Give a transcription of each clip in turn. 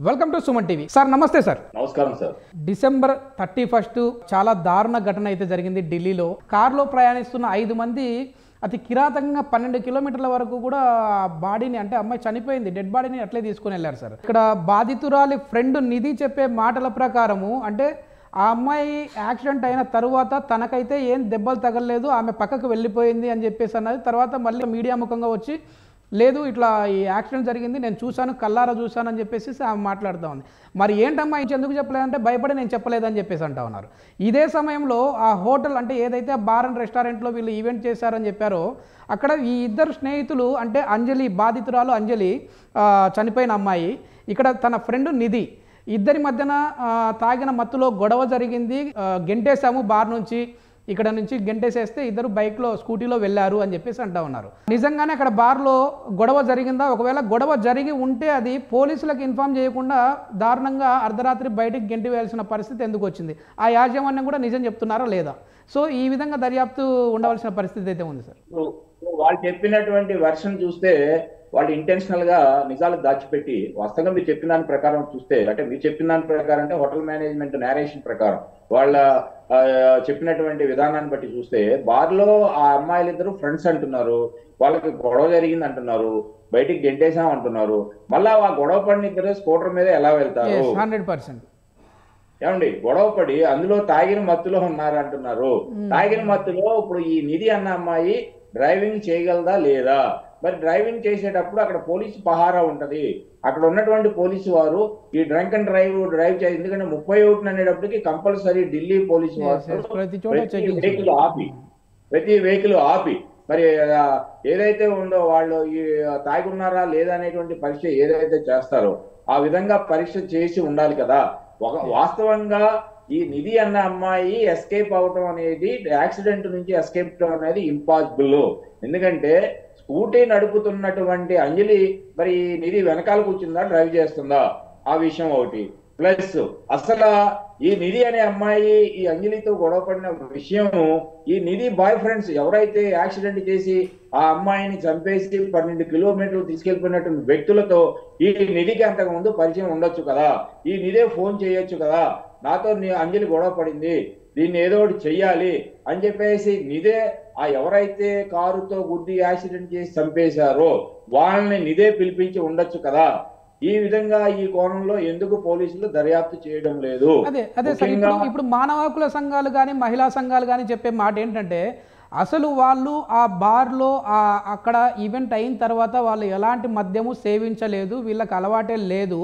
Welcome to Suman TV sir నమస్తే sir నమస్కారం sir December thirty first చాలా దారుణ ఘటన అయితే జరిగింది ఢిల్లీలో కారులో ప్రయాణిస్తున్న ఐదు మంది అతి కిరాతకంగా పన్నెండు కిలోమీటర్ల వరకు కూడా ఆ బాడీని అంటే అమ్మాయి చనిపోయింది డెడ్ బాడీని అట్లే తీసుకుని వెళ్ళారు సార్ ఇక్కడ బాధితురాలి ఫ్రెండ్ నిధి చెప్పే మాటల ప్రకారము అంటే ఆ అమ్మాయి యాక్సిడెంట్ అయిన తరువాత తనకైతే ఏం దెబ్బలు తగలలేదు ఆమె పక్కకు వెళ్ళిపోయింది అని చెప్పేసి అన్నది తర్వాత మళ్ళీ మీడియా ముఖంగా వచ్చి లేదు ఇట్లా ఈ యాక్సిడెంట్ జరిగింది నేను చూశాను కల్లారా చూశాను అని చెప్పేసి ఆమె మాట్లాడుతూ ఉంది మరి ఏంటమ్మా ఇంక ఎందుకు చెప్పలేదంటే భయపడి నేను చెప్పలేదని చెప్పేసి అంటా ఉన్నారు ఇదే సమయంలో ఆ హోటల్ అంటే ఏదైతే బార్ అండ్ రెస్టారెంట్లో వీళ్ళు ఈవెంట్ చేశారని చెప్పారో అక్కడ ఈ ఇద్దరు స్నేహితులు అంటే అంజలి బాధితురాలు అంజలి ఆ, చనిపోయిన అమ్మాయి ఇక్కడ తన ఫ్రెండ్ నిధి ఇద్దరి మధ్యన ఆ, తాగిన మత్తులో గొడవ జరిగింది ఆ, గెంటేశాము బార్ నుంచి ఇక్కడ నుంచి గెంటేసేస్తే ఇద్దరు బైక్లో స్కూటీలో వెళ్ళారు అని చెప్పేసి అంటా ఉన్నారు నిజంగానే అక్కడ బార్లో గొడవ జరిగిందా ఒకవేళ గొడవ జరిగి ఉంటే అది పోలీసులకు ఇన్ఫామ్ చేయకుండా దారుణంగా అర్ధరాత్రి బయటికి గెంటి వేయాల్సిన పరిస్థితి ఎందుకు వచ్చింది ఆ యాజమాన్యం కూడా నిజం చెప్తున్నారా లేదా సో ఈ విధంగా దర్యాప్తు ఉండవలసిన పరిస్థితి అయితే ఉంది సార్ ఇప్పుడు వాళ్ళు చెప్పినటువంటి వర్షన్ చూస్తే వాళ్ళు ఇంటెన్షనల్ గా నిజాలు దాచిపెట్టి వాస్తవంగా మీరు చెప్పిన దాని ప్రకారం చూస్తే అంటే మీరు చెప్పిన దాని ప్రకారం అంటే హోటల్ మేనేజ్మెంట్ నేరేషన్ ప్రకారం వాళ్ళ ఆ, చెప్పినటువంటి విధానాన్ని బట్టి చూస్తే బార్ లో ఆ అమ్మాయిలు ఇద్దరు ఫ్రెండ్స్ అంటున్నారు వాళ్ళకి గొడవ జరిగింది అంటున్నారు బయటికి గెంటేసాం అంటున్నారు మళ్ళా ఆ గొడవ పడిన ఇద్దరు స్కూటర్ మీద ఎలా వెళ్తారు హండ్రెడ్ పర్సెంట్ ఏమండి గొడవ పడి అందులో తాగిన మత్తులో ఉన్నారు అంటున్నారు తాగిన మత్తులో ఇప్పుడు ఈ నిధి అన్న అమ్మాయి డ్రైవింగ్ చేయగలదా లేదా మరి డ్రైవింగ్ చేసేటప్పుడు అక్కడ పోలీసు పహారా ఉంటది అక్కడ ఉన్నటువంటి పోలీసు వారు ఈ డ్రంక్ అండ్ డ్రైవ్ డ్రైవ్ చేసి ఎందుకంటే ముప్పై ఒకటి అనేటప్పటికి compulsory Delhi police Yes, yes. వారు ప్రతి చోట ప్రతి checking వెహికల్ ఆపి ప్రతి వెహికల్ ఆపి మరి ఆ, ఏదైతే ఉందో వాళ్ళు ఈ తాగి ఉన్నారా లేదా అనేటువంటి పరీక్ష ఏదైతే చేస్తారో ఆ విధంగా పరీక్ష చేసి ఉండాలి కదా ఒక వాస్తవంగా ఈ నిధి అన్న అమ్మాయి ఎస్కేప్ అవటం అనేది యాక్సిడెంట్ నుంచి ఎస్కేప్ అవడం అనేది ఇంపాసిబుల్ ఎందుకంటే స్కూటీ నడుపుతున్నటువంటి అంజలి మరి ఈ నిధి వెనకాల కూర్చుందా డ్రైవ్ చేస్తుందా ఆ విషయం ఒకటి ప్లస్ అసలు ఈ నిధి అనే అమ్మాయి ఈ అంజలితో గొడవపడిన విషయం ఈ నిధి బాయ్ ఫ్రెండ్స్ ఎవరైతే యాక్సిడెంట్ చేసి ఆ అమ్మాయిని చంపేసి పన్నెండు కిలోమీటర్లు తీసుకెళ్లిపోయినటువంటి వ్యక్తులతో ఈ నిధికి అంతకు ముందు పరిచయం ఉండొచ్చు కదా ఈ నిధే ఫోన్ చేయొచ్చు కదా నాతో నీ అంజలి గొడవ పడింది దీన్ని ఏదో ఒకటి చెయ్యాలి అని చెప్పేసి నిదే ఆ ఎవరైతే కారుతో గుద్ది యాక్సిడెంట్ చేసి చంపేశారో వాళ్ళని నిదే పిలిపించి ఉండొచ్చు కదా ఈ విధంగా ఈ కోణంలో ఎందుకు పోలీసులు దర్యాప్తు చేయడం లేదు అదే అదే సార్ ముఖ్యంగా ఇప్పుడు ఇప్పుడు మానవ హక్కుల సంఘాలు కానీ మహిళా సంఘాలు కానీ చెప్పే మాట ఏంటంటే అసలు వాళ్ళు ఆ బార్లో ఆ అక్కడ ఈవెంట్ అయిన తర్వాత వాళ్ళు ఎలాంటి మద్యము సేవించలేదు వీళ్ళకి అలవాటే లేదు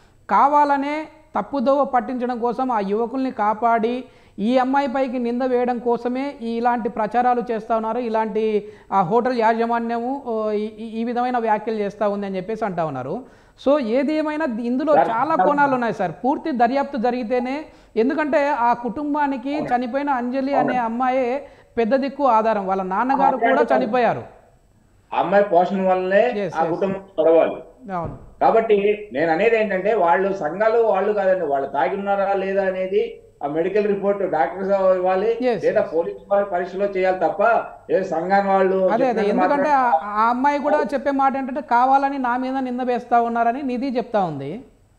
కావాలనే తప్పుదోవ పట్టించడం కోసం ఆ యువకుల్ని కాపాడి ఈ అమ్మాయి పైకి నింద వేయడం కోసమే ఈ ఇలాంటి ప్రచారాలు చేస్తూ ఉన్నారు ఇలాంటి ఆ హోటల్ యాజమాన్యము ఓ, ఈ- ఈ- ఈ విధమైన వ్యాఖ్యలు చేస్తూ ఉంది అని చెప్పేసి అంటా ఉన్నారు సో ఏది ఏమైనా ఇందులో చాలా కోణాలు ఉన్నాయి సార్ పూర్తి దర్యాప్తు జరిగితేనే ఎందుకంటే ఆ కుటుంబానికి చనిపోయిన అంజలి అనే అమ్మాయే పెద్ద దిక్కు ఆధారం వాళ్ళ నాన్నగారు కూడా చనిపోయారు ఆ అమ్మాయి పోషణ వల్లనే Yes, ఆ yes. కుటుంబం చదవాలి అవును కాబట్టి నేను అనేది ఏంటంటే వాళ్ళు సంఘాలు వాళ్ళు కాదండి వాళ్ళు తాగి ఉన్నారా లేదా అనేది ఆ మెడికల్ రిపోర్ట్ డాక్టర్స్ ఇవ్వాలి Yes, లేదా పోలీసు వారి పరీక్షలో చేయాలి తప్ప ఏ సంఘాన్ని వాళ్ళు అదే అదే చెప్పినంత ఎందుకంటే మాత్రాన- ఆ- ఆ అమ్మాయి కూడా చెప్పే మాట ఏంటంటే కావాలని నా మీద నింద వేస్తా ఉన్నారని నిధి చెప్తా ఉంది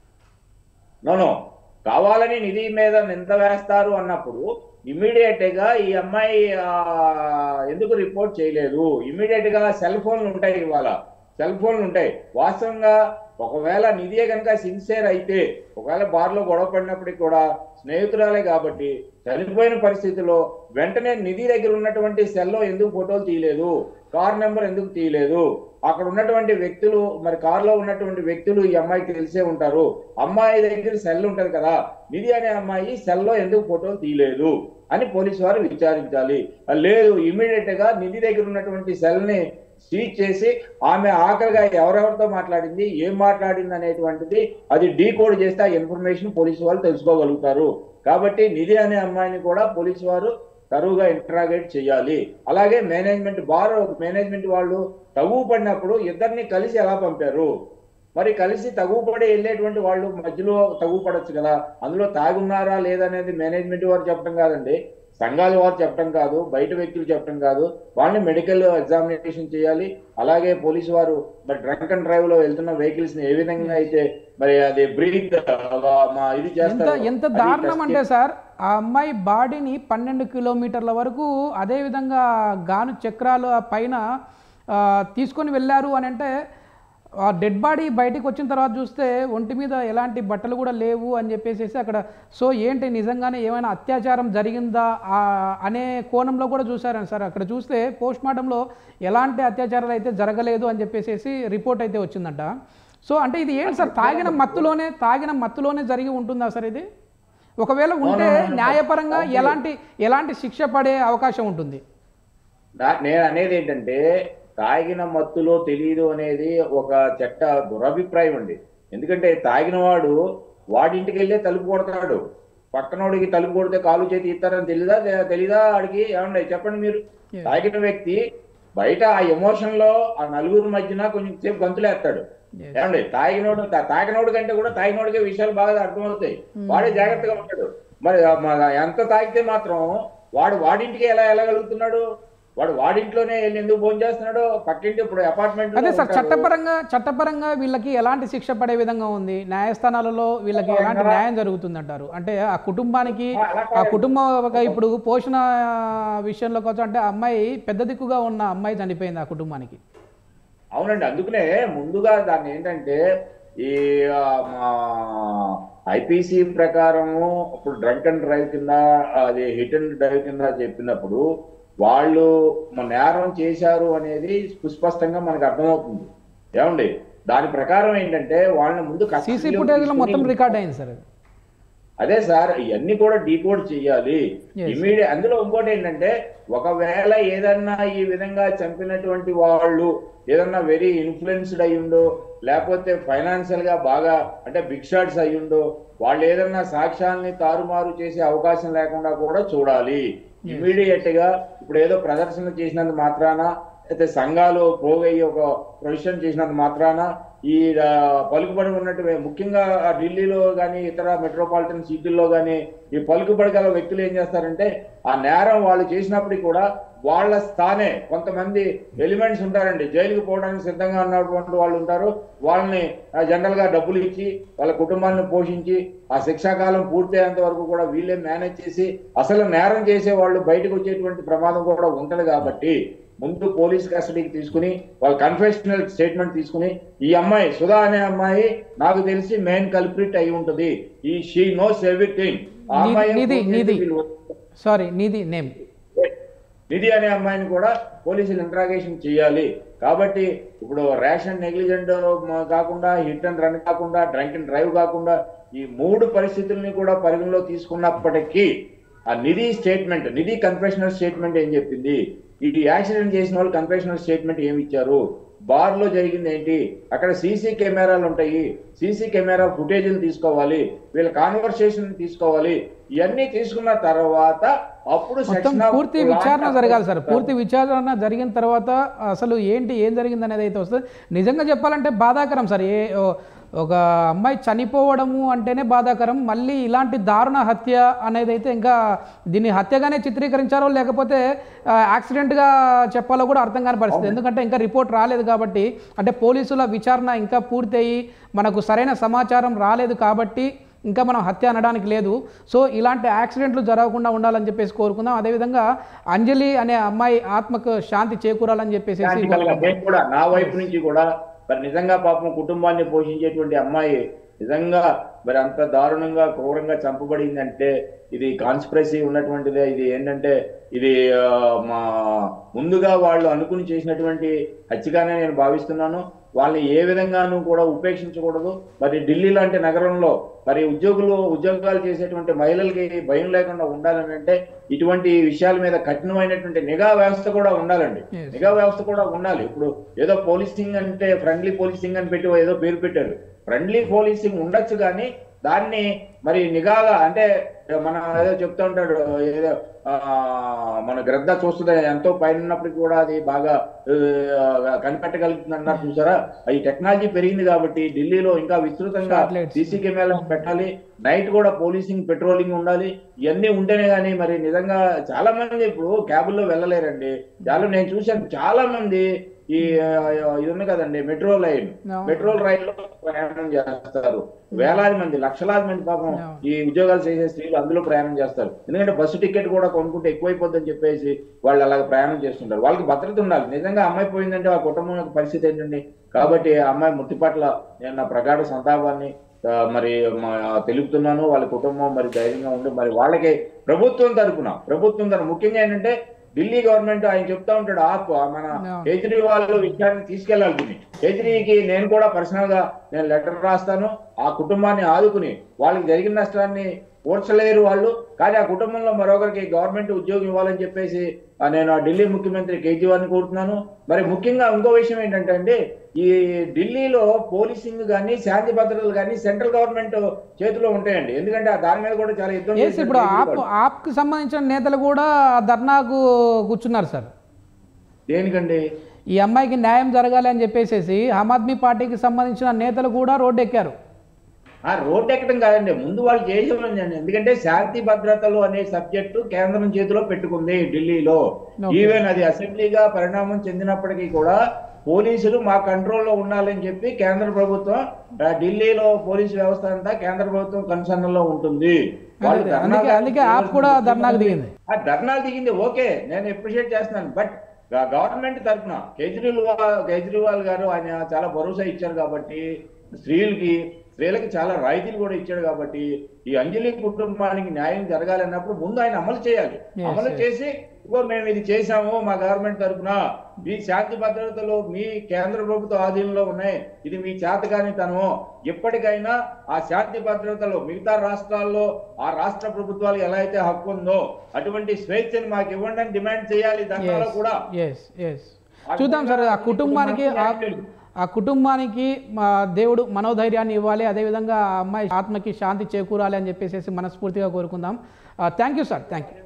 నోనో కావాలని నిధి మీద నింద వేస్తారు అన్నప్పుడు ఇమ్మీడియట్ గా ఈ అమ్మాయి ఆ, ఎందుకు రిపోర్ట్ చేయలేదు ఇమ్మీడియట్ గా సెల్ ఫోన్లు ఉంటాయి ఇవాళ సెల్ ఫోన్లు ఉంటాయి వాస్తవంగా ఒకవేళ నిధియే కనుక సిన్సియర్ అయితే ఒకవేళ బార్లో గొడవ పడినప్పటికి కూడా స్నేహితురాలే కాబట్టి చనిపోయిన పరిస్థితిలో వెంటనే నిధి దగ్గర ఉన్నటువంటి సెల్లో ఎందుకు ఫోటోలు తీయలేదు కార్ నెంబర్ ఎందుకు తీయలేదు అక్కడ ఉన్నటువంటి వ్యక్తులు మరి కారులో ఉన్నటువంటి వ్యక్తులు ఈ అమ్మాయికి తెలిసే ఉంటారు అమ్మాయి దగ్గర సెల్ ఉంటది కదా నిధి అనే అమ్మాయి సెల్లో ఎందుకు ఫోటోలు తీయలేదు అని పోలీసు వారు విచారించాలి లేదు ఇమీడియట్ గా నిధి దగ్గర ఉన్నటువంటి సెల్ ని సీజ్ చేసి ఆమె ఆఖరిగా ఎవరెవరితో మాట్లాడింది ఏం మాట్లాడింది అనేటువంటిది అది డీకోడ్ చేస్తే ఆ ఇన్ఫర్మేషన్ పోలీసు వాళ్ళు తెలుసుకోగలుగుతారు కాబట్టి నిధి అనే అమ్మాయిని కూడా పోలీసు వారు తరువుగా ఇంటరాగేట్ చేయాలి అలాగే మేనేజ్మెంట్ బార్ మేనేజ్మెంట్ వాళ్ళు తగువ పడినప్పుడు ఇద్దరిని కలిసి ఎలా పంపారు మరి కలిసి తగువ పడి వెళ్ళేటువంటి వాళ్ళు మధ్యలో తగువ పడొచ్చు కదా అందులో తాగున్నారా లేదనేది మేనేజ్మెంట్ వారు చెప్పడం కాదండి సంఘాల వారు చెప్పడం కాదు బయట వ్యక్తులు చెప్పడం కాదు వాళ్ళని మెడికల్ ఎగ్జామినేషన్ చేయాలి అలాగే పోలీసు వారు మరి డ్రంక్ అండ్ డ్రైవ్ లో వెళ్తున్న వెహికల్స్ ని ఏ విధంగా అయితే మరి అది బ్రీత్ మా ఇది ఎంత చేస్తారు ఎంత అది దారుణం test అంటే సార్ ఆ అమ్మాయి బాడీని పన్నెండు కిలోమీటర్ల వరకు అదే విధంగా గాను చక్రాలు ఆ పైన ఆ, తీసుకొని వెళ్ళారు అని అంటే ఆ డెడ్ బాడీ బయటికి వచ్చిన తర్వాత చూస్తే ఒంటి మీద ఎలాంటి బట్టలు కూడా లేవు అని చెప్పేసి అక్కడ సో ఏంటి నిజంగానే ఏమైనా అత్యాచారం జరిగిందా ఆ, అనే కోణంలో కూడా చూసారని సార్ అక్కడ చూస్తే పోస్ట్ మార్టంలో ఎలాంటి అత్యాచారాలు అయితే జరగలేదు అని చెప్పేసి రిపోర్ట్ అయితే వచ్చిందంట సో అంటే ఇది ఏంటి సార్ తాగిన మత్తులోనే తాగిన మత్తులోనే జరిగి ఉంటుందా సార్ ఇది ఒకవేళ ఉంటే no, no, no. న్యాయపరంగా ఎలాంటి ఎలాంటి శిక్ష పడే అవకాశం ఉంటుంది నా- నేను అనేది ఏంటంటే తాగిన మత్తులో తెలియదు అనేది ఒక చెట్ట దురభిప్రాయం అండి ఎందుకంటే తాగిన వాడు వాడింటికి వెళ్ళే తలుపు కొడతాడు పక్కనోడికి తలుపు కొడితే కాలు చేతి ఇస్తారని తెలీదా తె- తెలీదా వాడికి ఏమండి చెప్పండి మీరు Yes. తాగిన వ్యక్తి బయట ఆ ఎమోషన్ లో ఆ నలుగురు మధ్యన కొంచెం సేపు గంతులేస్తాడు Yes. ఏమండి తాగినోడు తా- తాగినోడు కంటే కూడా తాగినోడికే విషయాలు బాగా అర్థమవుతాయి వాడే జాగ్రత్తగా ఉంటాడు మరి ఆ మ- ఎంత తాగితే మాత్రం వాడు వాడింటికి ఎలా వెళ్ళగలుగుతున్నాడు వాడు వాడింట్లోనే వెళ్ళి ఎందుకు భోజనం చేస్తున్నాడు పక్కింటి ఇప్పుడు అపార్ట్మెంట్ అదే సార్ చట్టపరంగా చట్టపరంగా వీళ్ళకి ఎలాంటి శిక్ష పడే విధంగా ఉంది న్యాయస్థానాలలో వీళ్ళకి ఎలాంటి న్యాయం జరుగుతుంది అంటారు అంటే ఆ కుటుంబానికి ఆ కుటుంబం ఒక ఇప్పుడు పోషణ విషయంలోకి వచ్చి అంటే ఆ అమ్మాయి పెద్ద దిక్కుగా ఉన్న అమ్మాయి చనిపోయింది ఆ కుటుంబానికి అవునండి అందుకనే ముందుగా దాన్ని ఏంటంటే ఈ ఆ, మా ఐపీసీ ప్రకారము ఇప్పుడు డ్రంక్ అండ్ డ్రైవ్ కింద అది హిట్ అండ్ డ్రైవ్ కింద చెప్పినప్పుడు వాళ్ళు మ- నేరం చేశారు అనేది సుస్పష్టంగా మనకు అర్థమవుతుంది ఏమండి దాని ప్రకారం ఏంటంటే వాళ్ళని ముందు సీసీ custody లోకి ఫుటేజ్ లో తీసుకుని- మొత్తం రికార్డ్ అయింది సార్ అది. అదే సార్ ఇవన్నీ కూడా డీకోడ్ చేయాలి Yes. ఇమీడియట్ అందులో ఇంకోటి ఏంటంటే ఒకవేళ ఏదన్నా ఈ విధంగా చంపినటువంటి వాళ్ళు ఏదన్నా వెరీ ఇన్ఫ్లుయెన్స్డ్ అయ్యుండో లేకపోతే ఫైనాన్షియల్ గా బాగా అంటే బిగ్ షాట్స్ అయ్యుండో వాళ్ళు ఏదన్నా సాక్ష్యాల్ని తారుమారు చేసే అవకాశం లేకుండా కూడా చూడాలి ఇమీడియట్ గా ఇప్పుడు ఏదో ప్రదర్శన చేసినంత మాత్రాన అయితే సంఘాలు పోగయ్యి ఒక ప్రొవిషన్ చేసినంత మాత్రాన ఈ ఆ, పలుకుబడి ఉన్నట్టు ముఖ్యంగా ఆ ఢిల్లీలో కానీ ఇతర మెట్రోపాలిటన్ సిటీల్లో కానీ ఈ పలుకుబడి గల వ్యక్తులు ఏం చేస్తారంటే ఆ నేరం వాళ్ళు చేసినప్పటికీ కూడా వాళ్ళ స్థానే కొంతమంది ఎలిమెంట్స్ ఉంటారండి జైలుకి పోవడానికి సిద్ధంగా ఉన్నటువంటి వాళ్ళు ఉంటారు వాళ్ళని జనరల్ గా డబ్బులు ఇచ్చి వాళ్ళ కుటుంబాన్ని పోషించి ఆ శిక్షాకాలం పూర్తయ్యేంత వరకు కూడా వీళ్ళే మేనేజ్ చేసి అసలు నేరం చేసే వాళ్ళు బయటకు వచ్చేటువంటి ప్రమాదం కూడా ఉంటది కాబట్టి ముందు పోలీస్ కస్టడీకి తీసుకుని వాళ్ళ కన్ఫెషనల్ స్టేట్మెంట్ తీసుకుని ఈ అమ్మాయి సుధా అనే అమ్మాయి నాకు తెలిసి మెయిన్ కల్ప్రిట్ అయి ఉంటది ఈ షీ నోస్ ఎవ్రీథింగ్ ఆ నిధి- అమ్మాయి నిధి నిధి వీళ్ళు- సారీ నిధి నేమ్ నిధి అనే అమ్మాయిని కూడా పోలీసులు ఇంట్రాగేషన్ చేయాలి కాబట్టి ఇప్పుడు రేషన్ నెగ్లిజెంట్ కాకుండా హిట్ అండ్ రన్ కాకుండా డ్రంక్ అండ్ డ్రైవ్ కాకుండా ఈ మూడు పరిస్థితుల్ని కూడా పరిగణలో తీసుకున్నప్పటికీ ఆ Nidhi statement Nidhi confessional statement ఏం చెప్పింది ఇది యాక్సిడెంట్ చేసిన వాళ్ళు కన్ఫెషనల్ స్టేట్మెంట్ ఏమి ఇచ్చారు బార్ లో జరిగింది ఏంటి అక్కడ సీసీ కెమెరాలు ఉంటాయి సీసీ కెమెరా ఫుటేజ్లు తీసుకోవాలి వీళ్ళ కాన్వర్సేషన్ తీసుకోవాలి ఇవన్నీ తీసుకున్న తర్వాత అప్పుడు మొత్తం section of పూర్తి law విచారణ of- జరగాలి సార్ పూర్తి విచారణ జరిగిన తర్వాత అసలు ఏంటి ఏం జరిగింది అనేది అయితే వస్తుంది నిజంగా చెప్పాలంటే బాధాకరం సార్ ఏ ఓ- ఒక అమ్మాయి చనిపోవడము అంటేనే బాధాకరం మళ్ళీ ఇలాంటి దారుణ హత్య అనేది అయితే ఇంకా దీన్ని హత్యగానే చిత్రీకరించారో లేకపోతే ఆ, యాక్సిడెంట్గా చెప్పాలో కూడా అర్థం కాని పరిస్థితి ఎందుకంటే ఇంకా రిపోర్ట్ రాలేదు కాబట్టి అంటే పోలీసుల విచారణ ఇంకా పూర్తయి మనకు సరైన సమాచారం రాలేదు కాబట్టి ఇంకా మనం హత్య అనడానికి లేదు సో ఇలాంటి యాక్సిడెంట్లు జరగకుండా ఉండాలని చెప్పేసి కోరుకుందాం అదేవిధంగా అంజలి అనే అమ్మాయి ఆత్మకు శాంతి చేకూరాలని చెప్పేసి శాంతి కలగాలి. నేను కూడా నా వైపు నుంచి కూడా మరి నిజంగా పాపం కుటుంబాన్ని పోషించేటువంటి అమ్మాయి నిజంగా మరి అంత దారుణంగా క్రూరంగా చంపబడిందంటే ఇది కాన్స్పిరసీ ఉన్నటువంటిదే ఇది ఏంటంటే ఇది ఆ, మా ముందుగా వాళ్ళు అనుకుని చేసినటువంటి హత్యగానే నేను భావిస్తున్నాను వాళ్ళని ఏ విధంగానూ కూడా ఉపేక్షించకూడదు మరి ఢిల్లీ లాంటి నగరంలో మరి ఉద్యోగులు ఉద్యోగాలు చేసేటువంటి మహిళలకి భయం లేకుండా ఉండాలని అంటే ఇటువంటి విషయాల మీద కఠినమైనటువంటి నిఘా వ్యవస్థ కూడా ఉండాలండి Yes. నిఘా వ్యవస్థ కూడా ఉండాలి ఇప్పుడు ఏదో పోలీసింగ్ అంటే ఫ్రెండ్లీ పోలీసింగ్ అని పెట్టి ఏదో పేరు పెట్టారు ఫ్రెండ్లీ పోలీసింగ్ ఉండొచ్చు కానీ దాన్ని మరి నిఘాగా అంటే మన ఏదో చెప్తూ ఉంటాడు ఏదో ఆ, మన గ్రద్ద చూస్తుంది ఎంతో పైన ఉన్నప్పటికీ కూడా అది బాగా ఆ, కనిపెట్టగలుగుతుంది అన్నారు చూసారా ఈ టెక్నాలజీ పెరిగింది కాబట్టి ఢిల్లీలో ఇంకా విస్తృతంగా Satellites. సీసీ కెమెరాలు పెట్టాలి నైట్ కూడా పోలీసింగ్ పెట్రోలింగ్ ఉండాలి ఇవన్నీ ఉంటేనే కానీ మరి నిజంగా చాలా మంది ఇప్పుడు క్యాబుల్లో వెళ్ళలేరండి చాలా నేను చూశాను చాలా మంది ఈ ఆ, ఇది ఉంది కదండి మెట్రో లైన్ అవును. మెట్రో రైల్లో ప్రయాణం చేస్తారు వేలాది మంది లక్షలాది మంది పాపం అవును. ఈ ఉద్యోగాలు చేసే స్త్రీలు అందులో ప్రయాణం చేస్తారు ఎందుకంటే బస్సు టికెట్ కూడా కొనుక్కుంటే ఎక్కువైపోద్దని చెప్పేసి వాళ్ళు అలాగ ప్రయాణం చేస్తుంటారు వాళ్ళకి భద్రత ఉండాలి నిజంగా అమ్మాయి పోయిందంటే ఆ కుటుంబం యొక్క పరిస్థితి ఏంటండి కాబట్టి ఆ అమ్మాయి మృతి పట్ల నేను నా ప్రగాఢ సంతాపాన్ని ఆ, మరి మా- తెలుపుతున్నాను వాళ్ళ కుటుంబం మరి ధైర్యంగా ఉండి మరి వాళ్ళకి ప్రభుత్వం తరపున ప్రభుత్వం తరపున ముఖ్యంగా ఏంటంటే ఢిల్లీ గవర్నమెంట్ ఆయన చెప్తా ఉంటాడు ఆప్ మన No. కేజ్రీవాల్ విషయాన్ని తీసుకెళ్లాలి దీన్ని కేజ్రీకి నేను కూడా పర్సనల్ గా నేను లెటర్ రాస్తాను ఆ కుటుంబాన్ని ఆదుకుని వాళ్ళకి జరిగిన నష్టాన్ని ఓడ్చలేరు వాళ్ళు కానీ ఆ కుటుంబంలో మరొకరికి గవర్నమెంట్ ఉద్యోగం ఇవ్వాలని చెప్పేసి ఆ, నేను ఆ ఢిల్లీ ముఖ్యమంత్రి కేజ్రీవాల్ని కోరుతున్నాను మరి ముఖ్యంగా ఇంకో విషయం ఏంటంటే అండి ఈ ఢిల్లీలో పోలీసింగ్ కానీ శాంతి భద్రతలు కానీ సెంట్రల్ గవర్నమెంట్ చేతిలో ఉంటాయండి ఎందుకంటే ఆ దాని మీద కూడా చాలా యుద్ధం ఎస్ చేశారు ఇప్పుడు ఆప్ కేజ్రీవాల్. ఆప్కి సంబంధించిన నేతలు కూడా ధర్నాకు కూర్చున్నారు సార్ దేనికండి ఈ అమ్మాయికి న్యాయం జరగాలి అని చెప్పేసి ఆమ్ ఆద్మీ పార్టీకి సంబంధించిన నేతలు కూడా రోడ్డు ఎక్కారు ఆ రోడ్డు ఎక్కడం కాదండి ముందు వాళ్ళు చేసేవాళ్ళండి ఎందుకంటే శాంతి భద్రతలు అనే సబ్జెక్టు కేంద్రం చేతిలో పెట్టుకుంది ఢిల్లీలో Okay. ఈవెన్ అది అసెంబ్లీగా పరిణామం చెందినప్పటికీ కూడా పోలీసులు మా కంట్రోల్లో ఉండాలని చెప్పి కేంద్ర ప్రభుత్వం ఆ, ఢిల్లీలో పోలీసు వ్యవస్థ అంతా కేంద్ర ప్రభుత్వం కన్సర్న్ లో ఉంటుంది వాళ్ళు అదే, ధర్నా అందుకే- అందుకే ఆప్ కూడా ధర్నాకు దిగింది. ఆ ధర్నాలు దిగింది ఓకే నేను అప్రిషియేట్ చేస్తున్నాను బట్ గవర్నమెంట్ తరఫున కేజ్రీవాల్ కేజ్రీవాల్ గారు ఆయన చాలా భరోసా ఇచ్చారు కాబట్టి స్త్రీలకి స్త్రీలకి చాలా రాయితీలు కూడా ఇచ్చాడు కాబట్టి ఈ అంజలి కుటుంబానికి న్యాయం జరగాలన్నప్పుడు ముందు ఆయన అమలు చేయాలి Yes, అమలు yes. చేసి ఇగో మేము ఇది చేశాము మా గవర్నమెంట్ తరఫున మీ శాంతి భద్రతలు మీ కేంద్ర ప్రభుత్వ ఆధీనంలో ఉన్నాయి ఇది మీ చేతకానితనము ఎప్పటికైనా ఆ శాంతి భద్రతలు మిగతా రాష్ట్రాల్లో ఆ రాష్ట్ర ప్రభుత్వాలు ఎలా అయితే హక్కు ఉందో అటువంటి స్వేచ్ఛను మాకు ఇవ్వండి అని డిమాండ్ చేయాలి ధర్నాలో కూడా ఎస్ ఎస్ చూద్దాం సార్ ఆ కుటుంబానికి ఆ- ఆ కుటుంబానికి మా దేవుడు మనోధైర్యాన్ని ఇవ్వాలి అదేవిధంగా ఆ అమ్మాయి ఆత్మకి శాంతి చేకూరాలి అని చెప్పేసి మనస్ఫూర్తిగా కోరుకుందాం thank you sir thank you